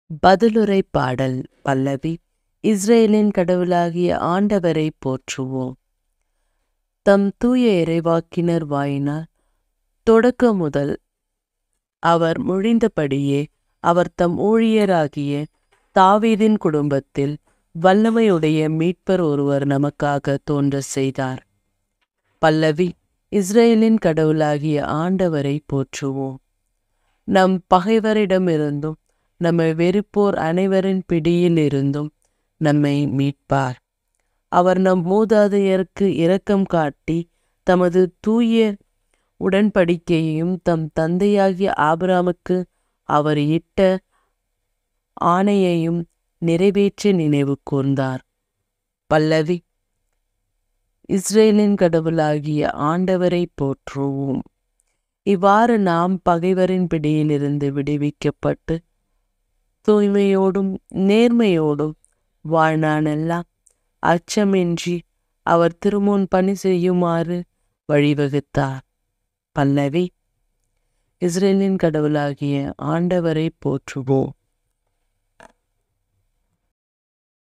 பதிலுரை பாடல் பல்லவி இஸ்ரேலின் கடவுளாகிய ஆண்டவரை போற்றுவோம் தம் தூய இறைவாக்கினர் வாயினால் தொடக்க முதல் அவர் மொழிந்தபடியே அவர் தம் ஊழியராகிய தாவீதின் குடும்பத்தில் வல்லமையுடைய மீட்பர் ஒருவர் நமக்காக தோன்ற செய்தார் பல்லவி இஸ்ரேலின் கடவுளாகிய ஆண்டவரை போற்றுவோம் நம் பகைவரிடமிருந்தும் நம்மை வெறுப்போர் அனைவரின் பிடியில் இருந்தும் நம்மை மீட்பார் அவர் நம் மூதாதையருக்கு இரக்கம் காட்டி தமது தூய உடன்படிக்கையையும் தம் தந்தையாகிய ஆபிராமுக்கு அவர் இட்ட ஆணையையும் நிறைவேற்றி நினைவு கூர்ந்தார் பல்லவி இஸ்ரேலின் கடவுளாகிய ஆண்டவரை போற்றுவோம் இவ்வாறு நாம் பகைவரின் பிடியிலிருந்து விடுவிக்கப்பட்டு தூய்மையோடும் நேர்மையோடும் வாழ்நாளெல்லாம் அச்சமின்றி அவர் திருமுன் பணி செய்யுமாறு வழிவகுத்தார் பல்லவி இஸ்ரேலின் கடவுளாகிய ஆண்டவரை போற்றுவோம்